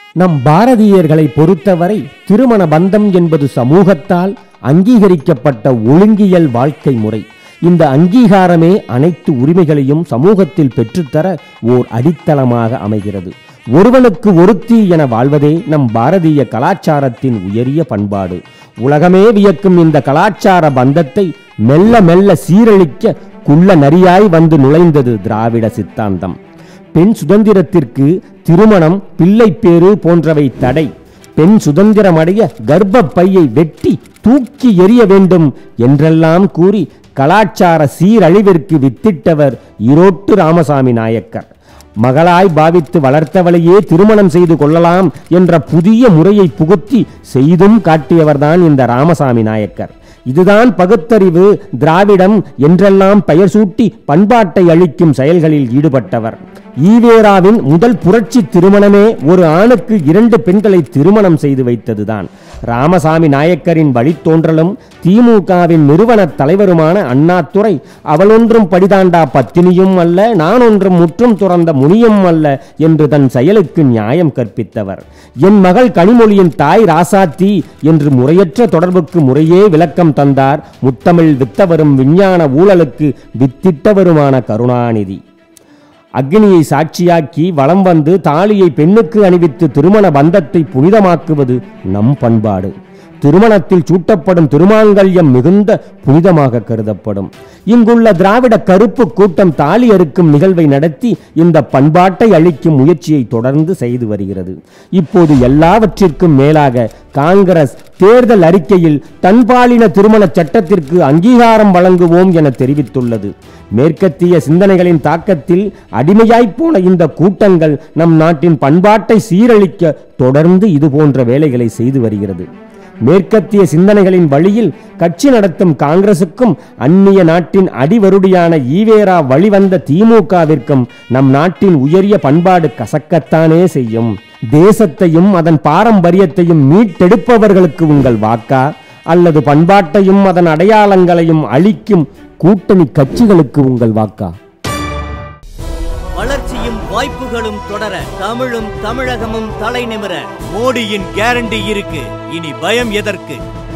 நம் பாரதியர்களை பொறுத்தவரை திருமண பந்தம் என்பது சமூகத்தால் அங்கீகரிக்கப்பட்ட ஒழுங்கியல் வாழ்க்கை முறை இந்த அங்கீகாரமே அனைத்து உரிமைகளையும் சமூகத்தில் பெற்றுத்தர ஓர் அடித்தளமாக அமைகிறது ஒருவனுக்கு ஒருத்தி என வாழ்வதே நம் பாரதிய கலாச்சாரத்தின் உயரிய பண்பாடு உலகமே வியக்கும் இந்த கலாச்சார பந்தத்தை மெல்ல மெல்ல சீரழிக்க குள்ள நரியாய் வந்து நுழைந்தது திராவிட சித்தாந்தம் பெண் சுதந்திரத்திற்கு திருமணம் பிள்ளைப்பேறு போன்றவை தடை பெண் சுதந்திரமடைய கர்ப்பப் பையை வெட்டி தூக்கி எறிய வேண்டும் என்றெல்லாம் கூறி கலாச்சார சீரழிவிற்கு வித்திட்டவர் ஈரோட்டு ராமசாமி நாயக்கர் மகளாய் பாவித்து வளர்த்தவளையே திருமணம் செய்து கொள்ளலாம் என்ற புதிய முறையை புகுத்தி செய்தும் காட்டியவர்தான் இந்த ராமசாமி நாயக்கர் இதுதான் பகுத்தறிவு திராவிடம் என்றெல்லாம் பெயர் சூட்டி பண்பாட்டை அழிக்கும் செயல்களில் ஈடுபட்டவர் ஈவேராவின் முதல் புரட்சி திருமணமே ஒரு ஆணுக்கு இரண்டு பெண்களை திருமணம் செய்து வைத்ததுதான் ராமசாமி நாயக்கரின் வழித்தோன்றலும் திமுகவின் நிறுவன தலைவருமான அண்ணாதுரை அவளொன்றும் படிதாண்டா பத்தினியும் அல்ல நான் ஒன்றும் முற்றும் துறந்த முனியும் அல்ல என்று தன் செயலுக்கு நியாயம் கற்பித்தவர் என் மகள் கனிமொழியின் தாய் ராசாத்தி என்று முறையற்ற தொடர்புக்கு முறையே விளக்கம் தந்தார் முத்தமிழ் வித்தவரும் விஞ்ஞான ஊழலுக்கு வித்திட்டவருமான கருணாநிதி அக்னியை சாட்சியாக்கி வலம் வந்து தாலியை பெண்ணுக்கு அணிவித்து திருமண பந்தத்தை புனிதமாக்குவது நம் பண்பாடு திருமணத்தில் சூட்டப்படும் திருமாங்கல்யம் மிகுந்த புனிதமாக கருதப்படும் இங்குள்ள திராவிட கருப்பு கூட்டம் தாலி அறுக்கும் நிகழ்வை நடத்தி இந்த பண்பாட்டை அழிக்கும் முயற்சியை தொடர்ந்து செய்து வருகிறது இப்போது எல்லாவற்றிற்கும் மேலாக காங்கிரஸ் தேர்தல் அறிக்கையில் தன்பாலின திருமண சட்டத்திற்கு அங்கீகாரம் வழங்குவோம் என தெரிவித்துள்ளது மேற்கத்திய சிந்தனைகளின் தாக்கத்தில் அடிமையாய்ப் போன இந்த கூட்டங்கள் நம் நாட்டின் பண்பாட்டை சீரழிக்க தொடர்ந்து இதுபோன்ற வேலைகளை செய்து வருகிறது மேற்கத்திய சிந்தனைகளின் வழியில் கட்சி நடத்தும் காங்கிரசுக்கும் அந்நிய நாட்டின் அடிவருடியான ஈவேரா வழிவந்த திமுகவிற்கும் நம் நாட்டின் உயரிய பண்பாடு கசக்கத்தானே செய்யும் தேசத்தையும் அதன் பாரம்பரியத்தையும் மீட்டெடுப்பவர்களுக்கு உங்கள் வாக்கா அல்லது பண்பாட்டையும் அதன் அடையாளங்களையும் அழிக்கும் கூட்டணி கட்சிகளுக்கு உங்கள் வாக்கா வளர்ச்சியும் வாய்ப்புகளும் தொடர தமிழும் தமிழகமும் தலை நிமிர மோடியின் கேரண்டி இருக்கு இனி பயம் எதற்கு